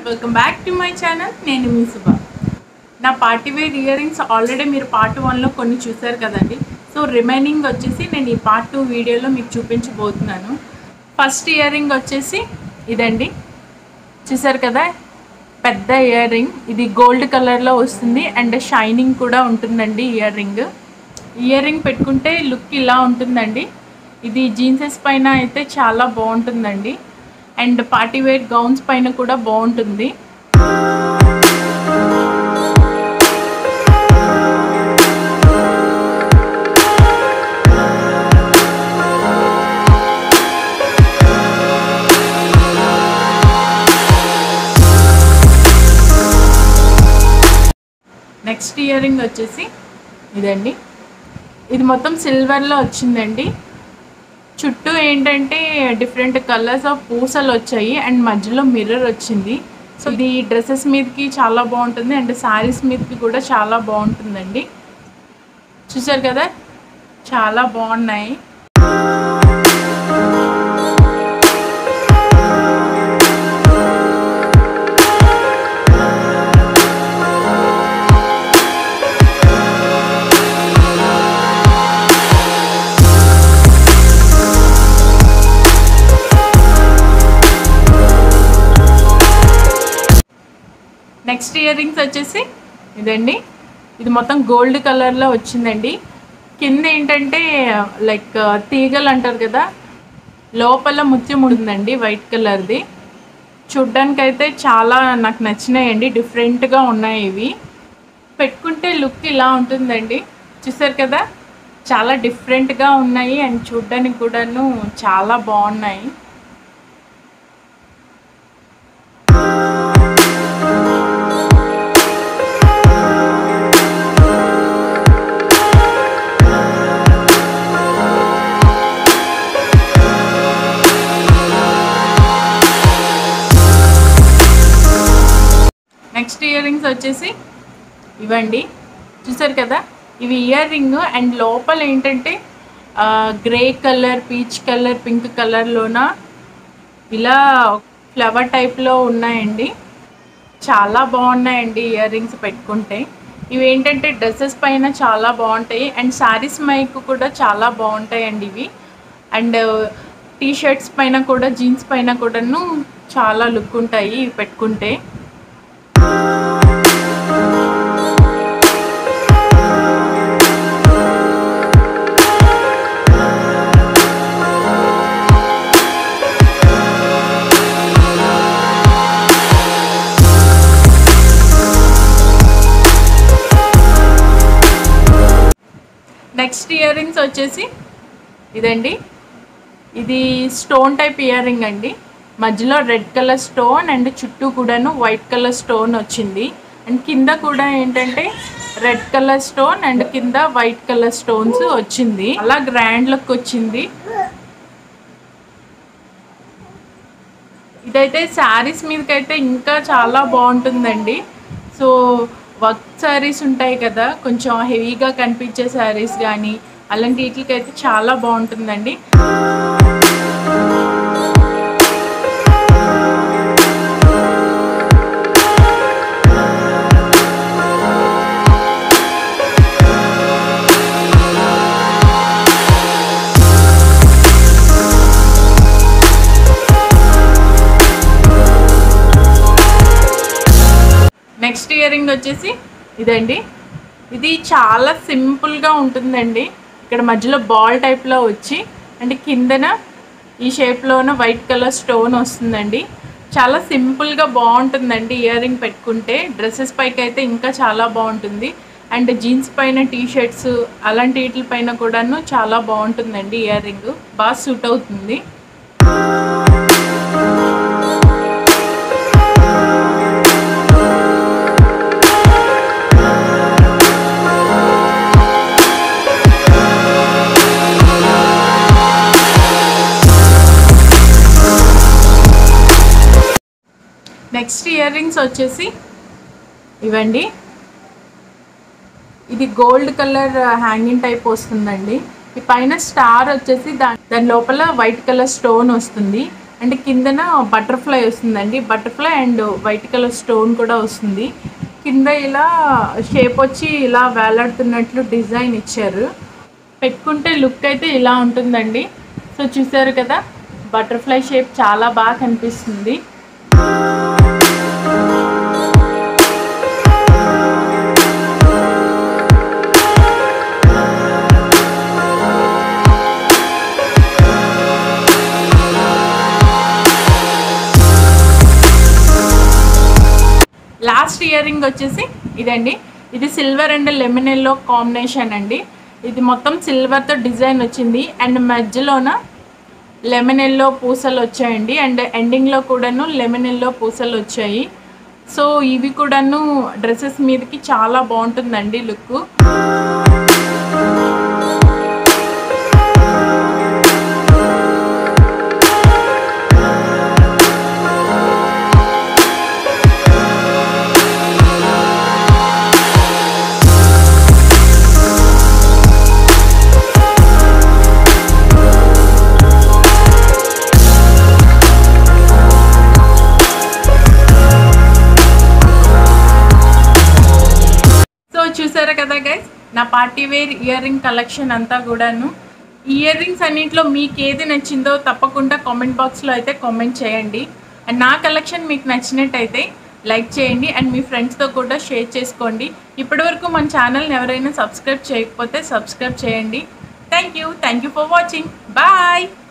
welcome back to my channel నేను మీ సుభ నా party wear ear rings already మీరు పార్ట్ వన్లో కొన్ని చూసారు కదండి సో రిమైనింగ్ వచ్చేసి నేను ఈ పార్ట్ టూ వీడియోలో మీకు చూపించబోతున్నాను ఫస్ట్ ఇయర్ రింగ్ వచ్చేసి ఇదండి చూసారు కదా పెద్ద ఇయర్ రింగ్ ఇది గోల్డ్ కలర్లో వస్తుంది అండ్ షైనింగ్ కూడా ఉంటుందండి ఇయర్ రింగ్ ఇయర్ రింగ్ పెట్టుకుంటే లుక్ ఇలా ఉంటుందండి ఇది జీన్సెస్ పైన అయితే చాలా బాగుంటుందండి అండ్ పార్టీ వేర్ గౌన్స్ పైన కూడా బాగుంటుంది నెక్స్ట్ ఇయర్ రింగ్ వచ్చేసి ఇదండి ఇది మొత్తం సిల్వర్లో వచ్చిందండి చుట్టూ ఏంటంటే డిఫరెంట్ కలర్స్ ఆఫ్ పూసలు వచ్చాయి అండ్ మధ్యలో మిర్రర్ వచ్చింది సో ఇది డ్రెస్సెస్ మీదకి చాలా బాగుంటుంది అండ్ శారీస్ మీదకి కూడా చాలా బాగుంటుందండి చూసారు కదా చాలా బాగున్నాయి నెక్స్ట్ ఇయర్ రింగ్స్ వచ్చేసి ఇదండి ఇది మొత్తం గోల్డ్ కలర్లో వచ్చిందండి కింద ఏంటంటే లైక్ తీగలు అంటారు కదా లోపల ముత్యం ఉంటుందండి వైట్ కలర్ది చూడ్డానికి అయితే చాలా నాకు నచ్చినాయండి డిఫరెంట్గా ఉన్నాయి ఇవి పెట్టుకుంటే లుక్ ఇలా ఉంటుందండి చూసారు కదా చాలా డిఫరెంట్గా ఉన్నాయి అండ్ చూడ్డానికి కూడాను చాలా బాగున్నాయి నెక్స్ట్ ఇయర్ రింగ్స్ వచ్చేసి ఇవ్వండి చూసారు కదా ఇవి ఇయర్ రింగ్ అండ్ లోపల ఏంటంటే grey colour peach colour pink కలర్లోన ఇలా ఫ్లవర్ టైప్లో ఉన్నాయండి చాలా బాగున్నాయండి ఇయర్ రింగ్స్ పెట్టుకుంటే ఇవి ఏంటంటే డ్రెస్సెస్ పైన చాలా బాగుంటాయి అండ్ శారీస్ మైక్ కూడా చాలా బాగుంటాయండి ఇవి అండ్ టీ షర్ట్స్ పైన కూడా జీన్స్ పైన కూడాను చాలా లుక్ ఉంటాయి ఇవి పెట్టుకుంటే నెక్స్ట్ ఇయర్ రింగ్స్ వచ్చేసి ఇదండి ఇది స్టోన్ టైప్ ఇయర్ రింగ్ అండి మధ్యలో రెడ్ కలర్ స్టోన్ అండ్ చుట్టూ కూడాను వైట్ కలర్ స్టోన్ వచ్చింది అండ్ కింద కూడా ఏంటంటే రెడ్ కలర్ స్టోన్ అండ్ కింద వైట్ కలర్ స్టోన్స్ వచ్చింది అలా గ్రాండ్ లుక్ వచ్చింది ఇదైతే శారీస్ మీదకైతే ఇంకా చాలా బాగుంటుందండి సో వర్క్ శారీస్ ఉంటాయి కదా కొంచెం హెవీగా కనిపించే శారీస్ కానీ అలాంటి వీటికైతే చాలా బాగుంటుందండి నెక్స్ట్ ఇయర్ రింగ్ వచ్చేసి ఇదండి ఇది చాలా సింపుల్గా ఉంటుందండి ఇక్కడ మధ్యలో బాల్ టైప్లో వచ్చి అంటే కిందన ఈ షేప్లోన వైట్ కలర్ స్టోన్ వస్తుందండి చాలా సింపుల్గా బాగుంటుందండి ఇయర్ రింగ్ పెట్టుకుంటే డ్రెస్సెస్ పైకి అయితే ఇంకా చాలా బాగుంటుంది అండ్ జీన్స్ పైన టీ షర్ట్స్ అలాంటి వీటి పైన కూడాను చాలా బాగుంటుందండి ఇయర్ రింగ్ బాగా సూట్ అవుతుంది నెక్స్ట్ ఇయర్ రింగ్స్ వచ్చేసి ఇవండి ఇది గోల్డ్ కలర్ హ్యాంగింగ్ టైప్ వస్తుందండి ఈ పైన స్టార్ వచ్చేసి దాని దాని లోపల వైట్ కలర్ స్టోన్ వస్తుంది అంటే కిందన బటర్ఫ్లై వస్తుందండి butterfly and white colour stone కూడా వస్తుంది కింద ఇలా షేప్ వచ్చి ఇలా వేలాడుతున్నట్లు డిజైన్ ఇచ్చారు పెట్టుకుంటే లుక్ అయితే ఇలా ఉంటుందండి సో చూసారు కదా బటర్ఫ్లై షేప్ చాలా బాగా కనిపిస్తుంది లాస్ట్ ఇయర్ రింగ్ వచ్చేసి ఇదండి ఇది silver and lemon yellow combination అండి ఇది మొత్తం సిల్వర్తో డిజైన్ వచ్చింది అండ్ మధ్యలోన లెమన్ ఎల్లో పూసలు వచ్చాయండి అండ్ ఎండింగ్లో కూడాను లెమన్ ఎల్లో పూసలు వచ్చాయి సో ఇవి కూడాను డ్రెస్సెస్ మీదకి చాలా బాగుంటుందండి లుక్ సో చూసారా కదా గైస్ నా party wear ear ring collection అంతా కూడాను ఇయర్ రింగ్స్ అన్నింటిలో మీకు ఏది నచ్చిందో తప్పకుండా కామెంట్ బాక్స్లో అయితే కామెంట్ చేయండి అండ్ నా కలెక్షన్ మీకు నచ్చినట్టయితే లైక్ చేయండి అండ్ మీ ఫ్రెండ్స్తో కూడా షేర్ చేసుకోండి ఇప్పటివరకు మన ఛానల్ని ఎవరైనా సబ్స్క్రైబ్ చేయకపోతే సబ్స్క్రైబ్ చేయండి thank you thank you for watching bye